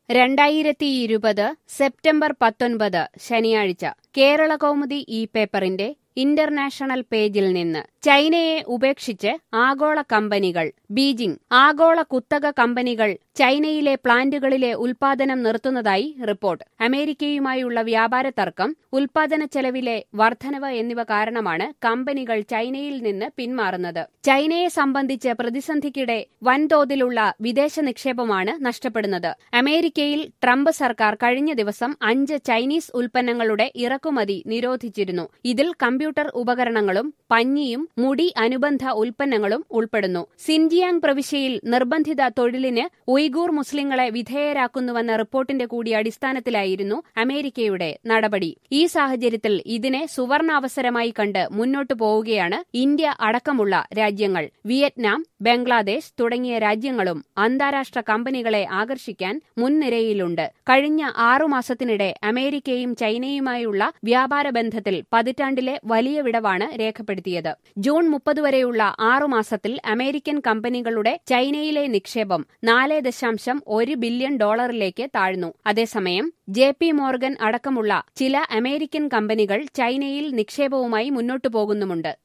രണ്ടായിരത്തി ഇരുപത് സെപ്റ്റംബർ പത്തൊൻപത് ശനിയാഴ്ച കേരള കൗമുദി ഈ പേപ്പറിന്റെ ഇന്റർനാഷണൽ പേജിൽ നിന്ന് ചൈനയെ ഉപേക്ഷിച്ച് ആഗോള കമ്പനികൾ ബീജിംഗ് ആഗോള കുത്തക കമ്പനികൾ ചൈനയിലെ പ്ലാന്റുകളിലെ ഉൽപാദനം നിർത്തുന്നതായി റിപ്പോർട്ട് അമേരിക്കയുമായുള്ള വ്യാപാര തർക്കം ഉൽപാദന ചെലവിലെ വർധനവ് എന്നിവ കാരണമാണ് കമ്പനികൾ ചൈനയിൽ നിന്ന് പിന്മാറുന്നത് ചൈനയെ സംബന്ധിച്ച് പ്രതിസന്ധിക്കിടെ വൻതോതിലുള്ള വിദേശ നിക്ഷേപമാണ് നഷ്ടപ്പെടുന്നത് അമേരിക്കയിൽ ട്രംപ് സർക്കാർ കഴിഞ്ഞ ദിവസം അഞ്ച് ചൈനീസ് ഉൽപ്പന്നങ്ങളുടെ ഇറക്കുമതി നിരോധിച്ചിരുന്നു ഇതിൽ കമ്പ്യൂട്ടർ ഉപകരണങ്ങളും പഞ്ഞിയും മുടി അനുബന്ധ ഉൽപ്പന്നങ്ങളും ഉൾപ്പെടുന്നു സിൻജിയാങ് പ്രവിശ്യയിൽ നിർബന്ധിത തൊഴിലിന് ഉയ്ഗൂർ മുസ്ലിങ്ങളെ വിധേയരാക്കുന്നുവെന്ന റിപ്പോർട്ടിന്റെ കൂടി അടിസ്ഥാനത്തിലായിരുന്നു അമേരിക്കയുടെ നടപടി ഈ സാഹചര്യത്തിൽ ഇതിനെ സുവർണാവസരമായി കണ്ട് മുന്നോട്ടു പോവുകയാണ് ഇന്ത്യ അടക്കമുള്ള രാജ്യങ്ങൾ വിയറ്റ്നാം ബംഗ്ലാദേശ് തുടങ്ങിയ രാജ്യങ്ങളും അന്താരാഷ്ട്ര കമ്പനികളെ ആകർഷിക്കാൻ മുൻനിരയിലുണ്ട് കഴിഞ്ഞ ആറുമാസത്തിനിടെ അമേരിക്കയും ചൈനയുമായുള്ള വ്യാപാര ബന്ധത്തിൽ പതിറ്റാണ്ടിലെ വലിയ വിടവാണ് രേഖപ്പെടുത്തിയത് ജൂൺ മുപ്പത് വരെയുള്ള ആറുമാസത്തിൽ അമേരിക്കൻ കമ്പനികളുടെ ചൈനയിലെ നിക്ഷേപം നാല് ദശാംശം ഒരു ബില്യൺ ഡോളറിലേക്ക് താഴ്ന്നു അതേസമയം ജെ പി മോർഗൻ അടക്കമുള്ള ചില അമേരിക്കൻ കമ്പനികൾ ചൈനയിൽ നിക്ഷേപവുമായി മുന്നോട്ടു പോകുന്നുമുണ്ട്